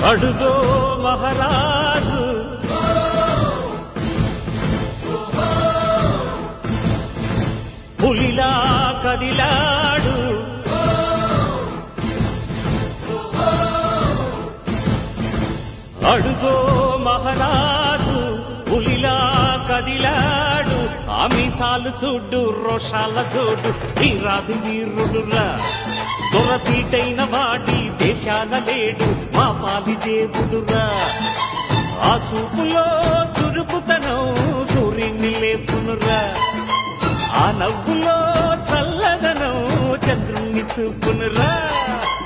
అడుగో మహారాజు పులిలా కదిలాడు అడుగో మహారాజు పులిలా కదిలాడు ఆమిసాలు చూడు రోషాల చూడు వీరాది వీరుడురా దొరతీటైన వాడి దేశాల లేడు మా పాలి దేవుడురా ఆ చూపులో చురుకుతనం సూర్యుని లేపునురా ఆ నవ్వులో చల్లదనం చంద్రుణ్ణి చూపునురా